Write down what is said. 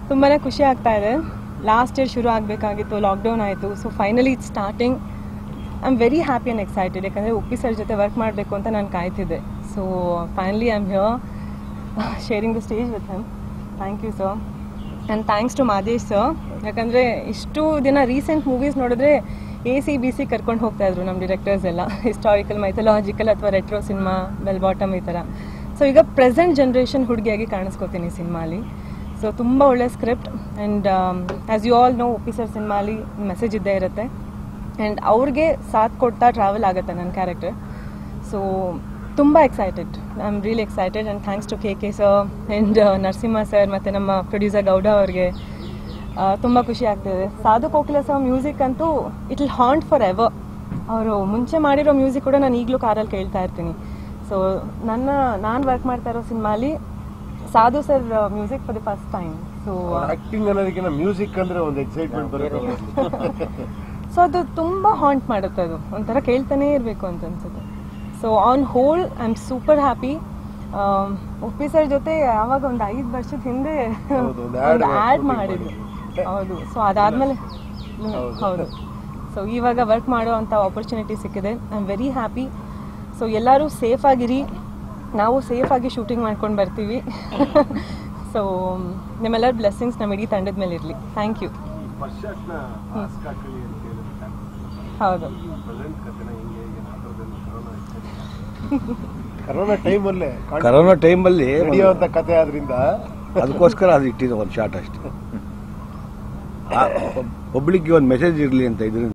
ತುಂಬಾ ಖುಷಿ ಆಗ್ತಾ ಇದೆ ಲಾಸ್ಟ್ ಇಯರ್ ಶುರು ಆಗಬೇಕಾಗಿತ್ತು ಲಾಕ್ಡೌನ್ ಆಯಿತು so finally it starting I am very happy and excited ಯಾಕಂದರೆ ಉಪ್ಪಿ ಸರ್ ಜೊತೆ ವರ್ಕ್ ಮಾಡಬೇಕು ಅಂತ ನಾನು ಕಾಯ್ತಿದ್ದೆ so finally I am here sharing the stage with him thank you sir and thanks to Madesh sir ಯಾಕಂದರೆ ಇಷ್ಟು ದಿನ ರೀಸೆಂಟ್ ಮೂವೀಸ್ ನೋಡಿದ್ರೆ ಎ ಸಿ ಬಿ ಸಿ ಕರ್ಕೊಂಡು ಹೋಗ್ತಾ ಇದ್ರು ನಮ್ಮ ಡಿರೆಕ್ಟರ್ಸ್ ಎಲ್ಲ ಹಿಸ್ಟಾರಿಕಲ್ ಮೈಥಲಾಜಿಕಲ್ ಅಥವಾ ರೆಟ್ರೋ ಸಿನಿಮಾ ಬೆಲ್ ಬಾಟಮ್ ಈ ಥರ ಸೊ ಈಗ ಪ್ರೆಸೆಂಟ್ ಜನ್ರೇಷನ್ ಹುಡುಗಿಯಾಗಿ ಕಾಣಿಸ್ಕೋತೀನಿ ಸಿನಿಮಾಲಿ ಸೊ ತುಂಬ ಒಳ್ಳೆ script and as you all know Uppi sir ಸಿನಿಮಾಲಿ ಮೆಸೇಜ್ ಇದ್ದೇ ಇರುತ್ತೆ ಆ್ಯಂಡ್ ಅವ್ರಿಗೆ ಸಾಥ್ ಕೊಡ್ತಾ ಟ್ರಾವೆಲ್ ಆಗುತ್ತೆ ನನ್ನ ಕ್ಯಾರೆಕ್ಟರ್ ಸೊ ತುಂಬ excited I am really excited and thanks to K K sir and Narasimha sir ಮತ್ತು ನಮ್ಮ ಪ್ರೊಡ್ಯೂಸರ್ ಗೌಡ ಅವ್ರಿಗೆ ತುಂಬ ಖುಷಿ ಆಗ್ತಿದೆ ಸಾಧು ಕೋಕಿಲ ಸರ್ ಮ್ಯೂಸಿಕ್ ಅಂತೂ ಇಟ್ ವಿಲ್ ಹಾಂಟ್ ಫಾರ್ ಎವರ್ ಅವರು ಮುಂಚೆ ಮಾಡಿರೋ ಮ್ಯೂಸಿಕ್ ಕೂಡ ನಾನು ಈಗಲೂ ಕಾರಲ್ಲಿ ಕೇಳ್ತಾ ಇರ್ತೀನಿ ಸೊ ನನ್ನ ನಾನು ವರ್ಕ್ ಮಾಡ್ತಾ ಇರೋ ಸಿನಿಮಾಲಿ Sadhu sir music for the first time so acting ಅನ್ನೋದಕ್ಕಿಂತ ಮ್ಯೂಸಿಕ್ ಅಂದ್ರೆ ಒಂದು ಎಕ್ಸೈಟ್ಮೆಂಟ್ ಬರುತ್ತೆ ಸೊ ಅದು ತುಂಬ ಹಾಂಟ್ ಮಾಡುತ್ತೆ ಅದು ಒಂಥರ ಕೇಳ್ತಾನೇ ಇರಬೇಕು ಅಂತ ಅನ್ಸುತ್ತೆ so on whole I am super happy Uppi sir ಜೊತೆ ಯಾವಾಗ ಒಂದು ಐದು ವರ್ಷದ ಹಿಂದೆ ಹೌದು, ಒಂದು ad ಒಂದು ಆ್ಯಡ್ shooting ಮಾಡಿದ್ರು ಮಾಡಿದ್ರು. ಹೌದು ಸೊ ಅದಾದ್ಮೇಲೆ ಹ್ಮ್, ಹೌದು. ಹೌದು ಸೊ ಇವಾಗ ವರ್ಕ್ ಮಾಡೋ ಅಂಥ ಆಪರ್ಚುನಿಟಿ ಸಿಕ್ಕಿದೆ I am very happy so ಎಲ್ಲರೂ ಸೇಫ್ ಆಗಿರಿ ನಾವು ಸೇಫ್ ಆಗಿ ಶೂಟಿಂಗ್ ಮಾಡ್ಕೊಂಡು ಬರ್ತೀವಿ ಸೊ ನಿಮ್ಮೆಲ್ಲರ ಬ್ಲೆಸ್ಸಿಂಗ್ಸ್ ನಮ್ಮ ಇಡೀ ತಂಡದ ಮೇಲೆ ಇರಲಿ ಥ್ಯಾಂಕ್ ಯು ಫಸ್ಟ್ ಶಾಟ್ ನ ಮಾಸ್ಕ್ ಹಾಕೊಳ್ಳಿ ಅಂತ ಹೇಳಿದ್ರೆ ಹೌದು ಪ್ರೆಸೆಂಟ್ ಕಥೆನ ಹಿಂಗೆ ಈಗ ನಾಟಕದಲ್ಲಿ ಕರೋನಾ ಟೈಮಲ್ಲೇ ಕರೋನಾ ಟೈಮಲ್ಲಿ ನಡೆಯುವಂತ ಕಥೆ ಆದ್ರಿಂದ ಅದಕ್ಕೋಸ್ಕರ ಅದು ಇಟ್ಟಿದ್ದು ಒಂದು ಶಾರ್ಟ್ ಅಷ್ಟೇ ಪಬ್ಲಿಕ್ಗೆ ಒಂದು ಮೆಸೇಜ್ ಇರಲಿ ಅಂತ ಇದರಿಂದ